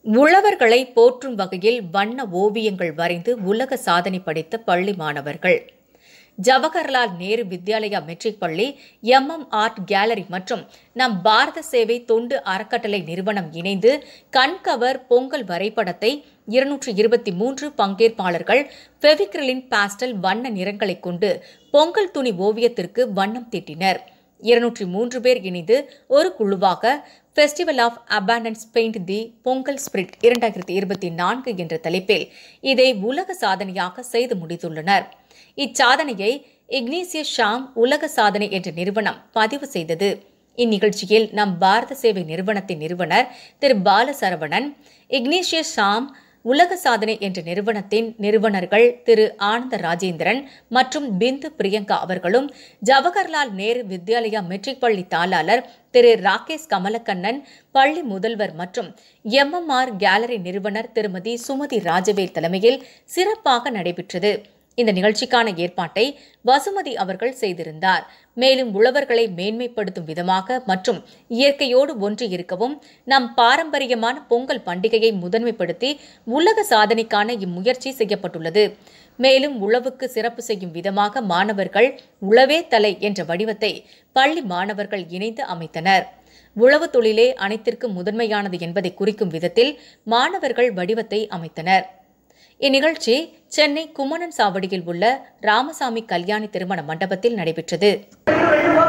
உழவர்களை போற்றும் வகையில் வண்ண ஓவியங்கள் வரைந்து உலக சாதனை படைத்த பள்ளி மாணவர்கள் ஜவஹர்லால் நேரு வித்யாலயா மெட்ரிக் பள்ளி எம்எம் ஆர்ட் கேலரி மற்றும் நம் பாரத சேவை தொண்டு அறக்கட்டளை நிறுவனம் இணைந்து கண்கவர் பொங்கல் வரைபடத்தை இருநூற்று இருபத்தி மூன்று பங்கேற்பாளர்கள் ஃபெவிக்ரிலின் பாஸ்டல் வண்ண நிறங்களைக் கொண்டு பொங்கல் துணி ஓவியத்திற்கு வண்ணம் தீட்டினர் இருநூற்றி மூன்று பேர் இணைந்து ஒரு குழுவாக festival of abundance paint the Pongal spirit இரண்டாயிரத்தி இருபத்தி நான்கு என்ற தலைப்பில் இதை உலக சாதனையாக செய்து முடித்துள்ளனர் இச்சாதனையை இக்னீசியஸ் ஷாம் உலக சாதனை என்ற நிறுவனம் பதிவு செய்தது இந்நிகழ்ச்சியில் நம் பாரத சேவை நிறுவனத்தின் நிறுவனர் திரு பாலசரவணன் இக்னீஷியஸ் ஷாம் உலக சாதனை என்ற நிறுவனத்தின் நிறுவனர்கள் திரு ஆனந்த ராஜேந்திரன் மற்றும் பிந்து பிரியங்கா அவர்களும் ஜவஹர்லால் நேரு வித்யாலயா மெட்ரிக் பள்ளி தாளாளர் திரு ராகேஷ் கமலக்கண்ணன் பள்ளி முதல்வர் மற்றும் எம்எம்ஆர் கேலரி நிறுவனர் திருமதி சுமதி ராஜவேல் தலைமையில் சிறப்பாக நடைபெற்றது இந்த நிகழ்ச்சிக்கான ஏற்பாட்டை வசுமதி அவர்கள் செய்திருந்தார் மேலும் உழவர்களை மேன்மைப்படுத்தும் விதமாக மற்றும் இயற்கையோடு ஒன்றி இருக்கவும் நம் பாரம்பரியமான பொங்கல் பண்டிகையை முதன்மைப்படுத்தி உலக சாதனைக்கான இம்முயற்சி செய்யப்பட்டுள்ளது மேலும் உழவுக்கு சிறப்பு செய்யும் விதமாக மாணவர்கள் உழவே தலை என்ற வடிவத்தை பள்ளி மாணவர்கள் இணைந்து அமைத்தனர் உழவு தொழிலே அனைத்திற்கும் முதன்மையானது என்பதை குறிக்கும் விதத்தில் மாணவர்கள் வடிவத்தை அமைத்தனர் இந்நிகழ்ச்சி சென்னை கும்மணன் சாவடியில் உள்ள ராமசாமி கல்யாணி திருமண மண்டபத்தில் நடைபெற்றது